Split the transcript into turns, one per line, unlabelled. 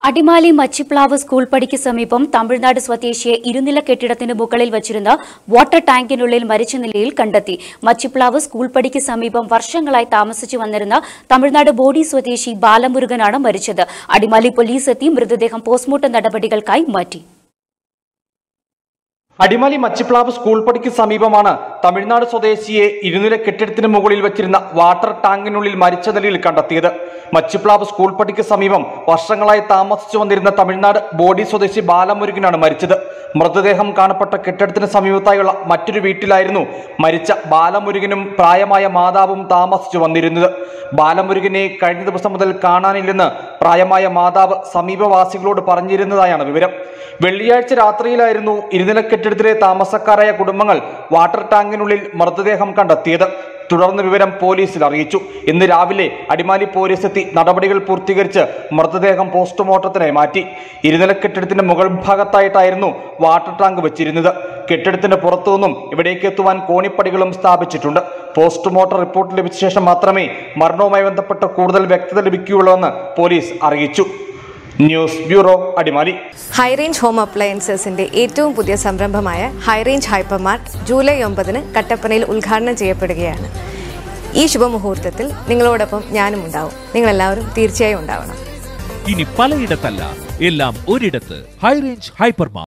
Adimali Machiplavu school പടിക്ക് സമീപം തമിഴ്നാട് സ്വദേശിയെ ഇരുനില കെട്ടിടത്തിന് മുകളിൽ വച്ചിരുന്ന വാട്ടർ ടാങ്കിനുള്ളിൽ മരിച്ച നിലയിൽ കണ്ടെത്തി മച്ചിപ്ലാവ് സ്കൂൾ പടിക്ക് സമീപം വർഷങ്ങളായി താമസിച്ചു വന്നിരുന്ന തമിഴ്നാട് ബോഡി സ്വദേശി ബാലമുരുകനാണ് മരിച്ചത് അടിമാലി പോലീസ് എത്തി മൃതദേഹം പോസ്റ്റ്മോർട്ടം നടപടികൾക്കായി മാറ്റി
അടിമാലി മച്ചിപ്ലാവ് സ്കൂൾ പടിക്ക് സമീപമാണ് തമിഴ്നാട് സ്വദേശിയെ ഇരുനില കെട്ടിടത്തിന് മുകളിൽ വെച്ചിരുന്ന വാട്ടർ ടാങ്കിനുള്ളിൽ മരിച്ച നിലയിൽ കണ്ടെത്തിയത് മച്ചിപ്ലാവ് സ്കൂൾ പടിക്ക് സമീപം വർഷങ്ങളായി താമസിച്ചു വന്നിരുന്ന തമിഴ്നാട് ബോഡി സ്വദേശി ബാലമുരുകനാണ് മരിച്ചത് മൃതദേഹം കാണപ്പെട്ട കെട്ടിടത്തിന് സമീപത്തായുള്ള മറ്റൊരു വീട്ടിലായിരുന്നു മരിച്ച ബാലമുരുകനും പ്രായമായ മാതാവും താമസിച്ചു വന്നിരുന്നത് ബാലമുരുകനെ കഴിഞ്ഞ ദിവസം മുതൽ കാണാനില്ലെന്ന് പ്രായമായ മാതാവ് സമീപവാസികളോട് പറഞ്ഞിരുന്നതായാണ് വിവരം വെള്ളിയാഴ്ച രാത്രിയിലായിരുന്നു ഇരുനില കെട്ടിടത്തിലെ താമസക്കാരായ കുടുംബങ്ങൾ വാട്ടർ ടാങ്കിനുള്ളിൽ മൃതദേഹം കണ്ടെത്തിയത് തുടർന്ന് വിവരം പോലീസിൽ അറിയിച്ചു ഇന്ന് രാവിലെ അടിമാലി പോലീസ് എത്തി നടപടികൾ പൂർത്തീകരിച്ച് മൃതദേഹം പോസ്റ്റ്മോർട്ടത്തിനായി മാറ്റി ഇരുനില കെട്ടിടത്തിന്റെ മുകൾ ഭാഗത്തായിട്ടായിരുന്നു വാട്ടർ ടാങ്ക് വെച്ചിരുന്നത് കെട്ടിടത്തിന്റെ പുറത്തുനിന്നും ഇവിടേക്ക് എത്തുവാൻ കോണിപ്പടികളും സ്ഥാപിച്ചിട്ടുണ്ട് പോസ്റ്റ്മോർട്ടം റിപ്പോർട്ട് ലഭിച്ച ശേഷം മാത്രമേ മരണവുമായി ബന്ധപ്പെട്ട കൂടുതൽ വ്യക്തത ലഭിക്കുകയുള്ളൂ എന്ന് പോലീസ് അറിയിച്ചു news bureau Adimali
high range home അപ്ലയൻസസിന്റെ ഏറ്റവും പുതിയ സംരംഭമായ ഹൈറേഞ്ച് ഹൈപ്പർമാർട്ട് ജൂലൈ ഒമ്പതിന് കട്ടപ്പനയിൽ ഉദ്ഘാടനം ചെയ്യപ്പെടുകയാണ് ഈ ശുഭമുഹൂർത്തത്തിൽ നിങ്ങളോടൊപ്പം ഞാനും ഉണ്ടാവും നിങ്ങളെല്ലാവരും തീർച്ചയായും ഉണ്ടാവണം
ഇനി പലയിടത്തല്ല എല്ലാം ഒരിടത്ത് ഹൈറേഞ്ച് ഹൈപ്പർമാർ